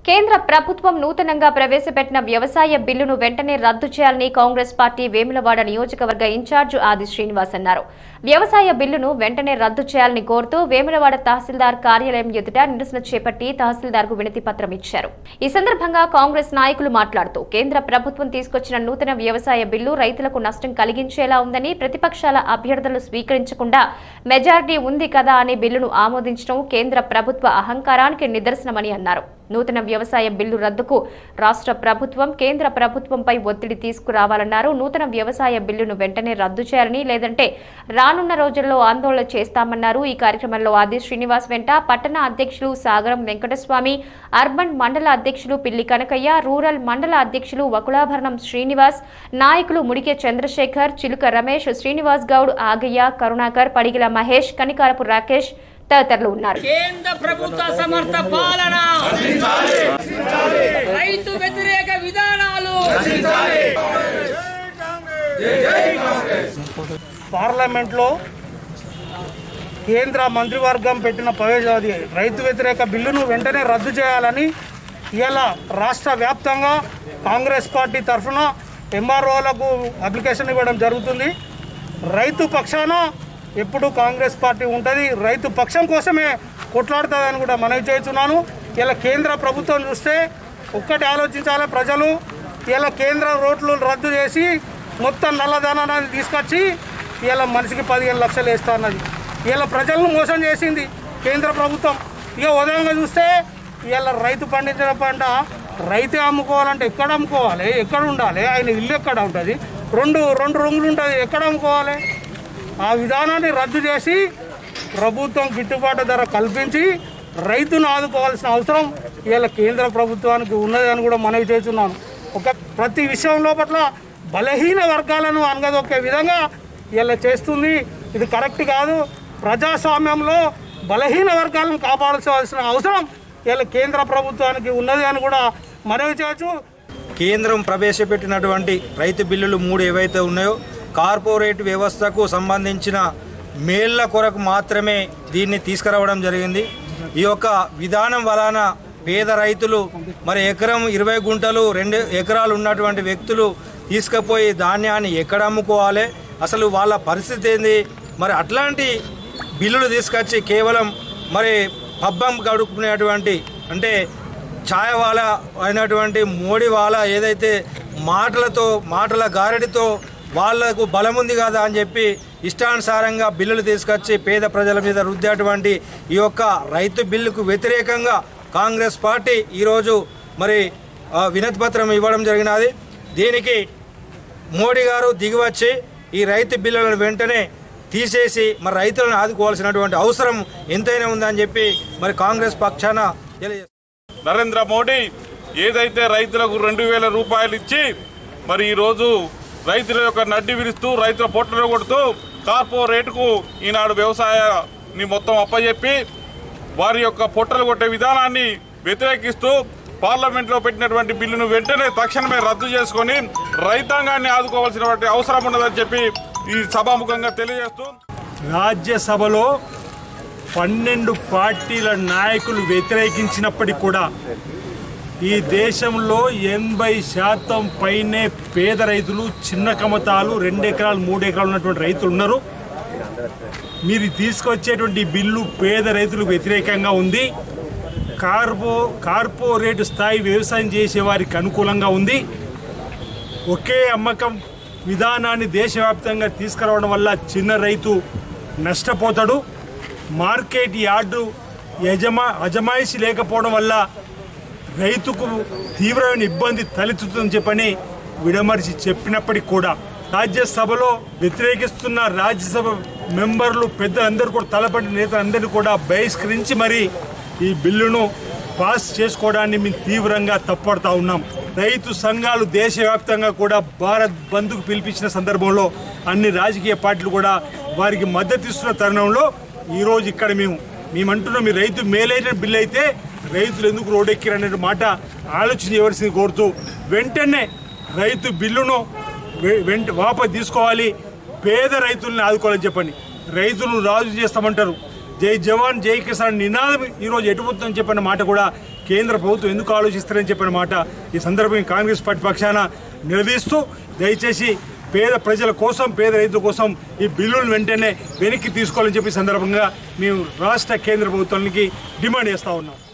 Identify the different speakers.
Speaker 1: కేంద్ర ప్రభుత్వం నూతనంగా ప్రవేశపెట్టిన వ్యవసాయ బిల్లును వెంటనే రద్దు చేయాలని కాంగ్రెస్ పార్టీ వేములవాడ నియోజకవర్గ ఇన్ఛార్జ్ ఆది శ్రీనివాస్ అన్నారు వ్యవసాయ బిల్లును వెంటనే రద్దు చేయాలని కోరుతూ వేములవాడ తహసీల్దార్ కార్యాలయం ఎదుట నిరసన చేపట్టి తహసీల్దార్కు వినతి పత్రం ఇచ్చారు ఈ సందర్భంగా కాంగ్రెస్ నాయకులు మాట్లాడుతూ కేంద్ర ప్రభుత్వం తీసుకొచ్చిన నూతన వ్యవసాయ బిల్లు రైతులకు నష్టం కలిగించేలా ఉందని ప్రతిపక్షాల అభ్యర్థులు స్వీకరించకుండా మెజారిటీ ఉంది కదా అని బిల్లును ఆమోదించడం కేంద్ర ప్రభుత్వ అహంకారానికి నిదర్శనమని అన్నారు నూతన వ్యవసాయ బిల్లు రద్దుకు రాష్ట్ర ప్రభుత్వం కేంద్ర ప్రభుత్వంపై ఒత్తిడి తీసుకురావాలన్నారు నూతన వ్యవసాయ బిల్లును వెంటనే రద్దు చేయాలని లేదంటే రానున్న రోజుల్లో ఆందోళన చేస్తామన్నారు ఈ కార్యక్రమంలో ఆది శ్రీనివాస్ వెంట పట్టణ అధ్యక్షులు సాగరం వెంకటస్వామి అర్బన్ మండల అధ్యక్షులు పిల్లి కనకయ్య రూరల్ మండల అధ్యక్షులు వకులాభరణం శ్రీనివాస్ నాయకులు ముడికే చంద్రశేఖర్ చిలుక రమేష్ శ్రీనివాస్ గౌడ్ ఆగయ్య కరుణాకర్ పడిగిల మహేష్ కనికారపు రాకేష్ తదితరులు ఉన్నారు
Speaker 2: కేంద్ర ప్రభుత్వ సమర్థ పాలన రైతు వ్యతిరేక విధానాలు
Speaker 3: పార్లమెంట్లో కేంద్ర మంత్రివర్గం పెట్టిన ప్రవేశ అది రైతు వ్యతిరేక బిల్లును వెంటనే రద్దు చేయాలని ఇలా రాష్ట్ర వ్యాప్తంగా కాంగ్రెస్ పార్టీ తరఫున ఎంఆర్ఓలకు అప్లికేషన్ ఇవ్వడం జరుగుతుంది రైతు పక్షాన ఎప్పుడు కాంగ్రెస్ పార్టీ ఉంటుంది రైతు పక్షం కోసమే కొట్లాడుతుందని కూడా మనవి చేస్తున్నాను ఇలా కేంద్ర ప్రభుత్వం చూస్తే ఒక్కటి ఆలోచించాలి ప్రజలు ఇలా కేంద్ర రోడ్లు రద్దు చేసి మొత్తం నల్లధనాన్ని తీసుకొచ్చి ఇలా మనిషికి పదిహేను లక్షలు వేస్తా అన్నది ఇలా ప్రజలను మోసం చేసింది కేంద్ర ప్రభుత్వం ఇక ఉదయంగా చూస్తే ఇలా రైతు పండించిన పంట రైతే అమ్ముకోవాలంటే ఎక్కడ అమ్ముకోవాలి ఎక్కడ ఉండాలి ఆయన ఇల్లు ఎక్కడ ఉంటుంది రెండు రెండు రూములు ఉంటుంది ఎక్కడ అమ్ముకోవాలి ఆ విధానాన్ని రద్దు చేసి ప్రభుత్వం గిట్టుబాటు ధర కల్పించి రైతును ఆదుకోవాల్సిన అవసరం ఇవాళ కేంద్ర ప్రభుత్వానికి ఉన్నదని కూడా మనవి చేస్తున్నాను ఒక ప్రతి విషయం లోపల బలహీన వర్గాలను అనగదొక్కే విధంగా ఇలా చేస్తుంది ఇది కరెక్ట్ కాదు ప్రజాస్వామ్యంలో బలహీన వర్గాలను కాపాడాల్సిన అవసరం ఇలా కేంద్ర ప్రభుత్వానికి ఉన్నది అని కూడా మనవి చేయొచ్చు
Speaker 4: కేంద్రం ప్రవేశపెట్టినటువంటి రైతు బిల్లులు మూడు ఏవైతే ఉన్నాయో కార్పొరేట్ వ్యవస్థకు సంబంధించిన మేళ్ల కొరకు మాత్రమే దీన్ని తీసుకురావడం జరిగింది ఈ యొక్క విధానం వలన పేద రైతులు మరి ఎకరం ఇరవై గుంటలు రెండు ఎకరాలు ఉన్నటువంటి వ్యక్తులు తీసుకుపోయి ధాన్యాన్ని ఎక్కడ అమ్ముకోవాలి అసలు వాళ్ళ పరిస్థితి ఏంది మరి అట్లాంటి బిల్లులు తీసుకొచ్చి కేవలం మరి పబ్బం గడుపుకునేటువంటి అంటే ఛాయవాల అయినటువంటి మోడీ వాళ్ళ ఏదైతే మాటలతో మాటల గారడితో వాళ్లకు బలం ఉంది కదా అని చెప్పి ఇష్టానుసారంగా బిల్లులు తీసుకొచ్చి పేద ప్రజల మీద రుద్దేటువంటి ఈ యొక్క రైతు బిల్లుకు వ్యతిరేకంగా కాంగ్రెస్ పార్టీ ఈరోజు మరి ఆ, వినతి పత్రం ఇవ్వడం జరిగినది దీనికి మోడీ గారు దిగివచ్చి ఈ రైతు బిల్లులను వెంటనే తీసేసి మరి రైతులను ఆదుకోవాల్సినటువంటి అవసరం ఎంతైనా ఉందని చెప్పి మరి కాంగ్రెస్ పక్షాన తెలియజేస్తారు
Speaker 5: నరేంద్ర మోడీ ఏదైతే రైతులకు రెండు వేల రూపాయలు ఇచ్చి మరి ఈరోజు రైతుల యొక్క నడ్డి విరుస్తూ రైతుల పొట్టలు కొడుతూ కార్పొరేట్కు ఈనాడు వ్యవసాయాన్ని మొత్తం అప్పజెప్పి వారి యొక్క పొట్టలు కొట్టే విధానాన్ని వ్యతిరేకిస్తూ పార్లమెంట్లో పెట్టినటువంటి బిల్లును వెంటనే తక్షణమే రద్దు చేసుకొని రైతాంగాన్ని ఆదుకోవాల్సినటువంటి అవసరం ఉన్నదని చెప్పి ఈ సభాముఖంగా తెలియజేస్తూ
Speaker 6: రాజ్యసభలో పన్నెండు పార్టీల నాయకులు వ్యతిరేకించినప్పటికీ కూడా ఈ దేశంలో ఎనభై శాతం పైనే పేద రైతులు చిన్న కమతాలు రెండు ఎకరాలు మూడు ఎకరాలు ఉన్నటువంటి రైతులు ఉన్నారు మీరు తీసుకొచ్చేటువంటి బిల్లు పేద రైతులకు వ్యతిరేకంగా ఉంది కార్పో కార్పొరేట్ స్థాయి వ్యవసాయం చేసే వారికి అనుకూలంగా ఉంది ఒకే అమ్మకం విధానాన్ని దేశవ్యాప్తంగా తీసుకురావడం వల్ల చిన్న రైతు నష్టపోతాడు మార్కెట్ యార్డు యజమా అజమాయిషి లేకపోవడం వల్ల రైతుకు తీవ్రమైన ఇబ్బంది తలెత్తుతుందని చెప్పని విడమరిచి చెప్పినప్పటికీ కూడా రాజ్యసభలో వ్యతిరేకిస్తున్న రాజ్యసభ మెంబర్లు పెద్దలందరూ కూడా తలపడి నేతలందరినీ కూడా బహిష్కరించి మరి ఈ బిల్లును పాస్ చేసుకోవడాన్ని మేము తీవ్రంగా తప్పడుతా ఉన్నాం రైతు సంఘాలు దేశవ్యాప్తంగా కూడా భారత్ బంద్కు పిలిపించిన సందర్భంలో అన్ని రాజకీయ పార్టీలు కూడా వారికి మద్దతు ఇస్తున్న తరుణంలో ఈరోజు ఇక్కడ మేము మేమంటున్నాం మీ రైతు మేలైన బిల్లు అయితే రైతులు ఎందుకు రోడ్డెక్కిరు అనే మాట ఆలోచన చేయవలసింది కోరుతూ వెంటనే రైతు బిల్లును వె- వెంట వాపసు తీసుకోవాలి పేద రైతుల్ని ఆదుకోవాలని చెప్పండి రైతులను రాజు చేస్తామంటారు జై జవాన్ జై కిసాన్ నినాదం ఈరోజు ఎటుపోతుందని చెప్పిన మాట కూడా కేంద్ర ప్రభుత్వం ఎందుకు ఆలోచిస్తారని చెప్పిన మాట ఈ సందర్భంగా కాంగ్రెస్ పార్టీ పక్షాన నిలదీస్తూ దయచేసి పేద ప్రజల కోసం పేద రైతుల కోసం ఈ బిల్లులను వెంటనే వెనక్కి తీసుకోవాలని చెప్పి ఈ సందర్భంగా మేము రాష్ట్ర కేంద్ర ప్రభుత్వానికి డిమాండ్ చేస్తూ ఉన్నాం